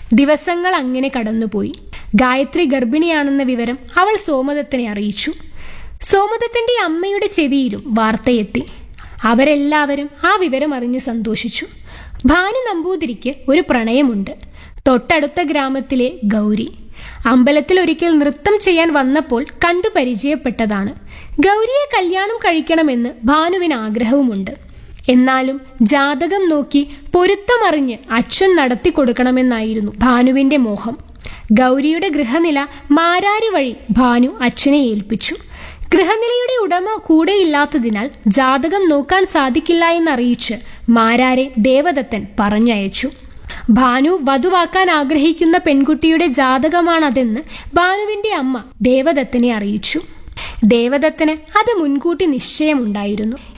ദിവസങ്ങൾ അങ്ങനെ കടന്നുപോയി ഗായത്രി ഗർഭിണിയാണെന്ന വിവരം അവൾ സോമദത്തിനെ അറിയിച്ചു സോമദത്തിന്റെ അമ്മയുടെ ചെവിയിലും വാർത്തയെത്തി അവരെല്ലാവരും ആ വിവരം അറിഞ്ഞ് സന്തോഷിച്ചു ഭാനു നമ്പൂതിരിക്ക് ഒരു പ്രണയമുണ്ട് തൊട്ടടുത്ത ഗ്രാമത്തിലെ ഗൗരി അമ്പലത്തിൽ ഒരിക്കൽ നൃത്തം ചെയ്യാൻ വന്നപ്പോൾ കണ്ടു പരിചയപ്പെട്ടതാണ് ഗൗരിയെ കല്യാണം കഴിക്കണമെന്ന് ഭാനുവിന് ആഗ്രഹവുമുണ്ട് എന്നാലും ജാതകം നോക്കി പൊരുത്തമറിഞ്ഞ് അച്ഛൻ നടത്തി കൊടുക്കണമെന്നായിരുന്നു ഭാനുവിന്റെ മോഹം ഗൗരിയുടെ ഗൃഹനില മാരാരി വഴി ഭാനു അച്ഛനെ ഏൽപ്പിച്ചു ഗൃഹനിലയുടെ ഉടമ കൂടെയില്ലാത്തതിനാൽ ജാതകം നോക്കാൻ സാധിക്കില്ല എന്നറിയിച്ച് മാരാരെ ദേവദത്തൻ പറഞ്ഞയച്ചു ഭാനു വധുവാക്കാൻ ആഗ്രഹിക്കുന്ന പെൺകുട്ടിയുടെ ജാതകമാണതെന്ന് ഭാനുവിന്റെ അമ്മ ദേവദത്തനെ അറിയിച്ചു ദേവദത്തന് അത് മുൻകൂട്ടി നിശ്ചയമുണ്ടായിരുന്നു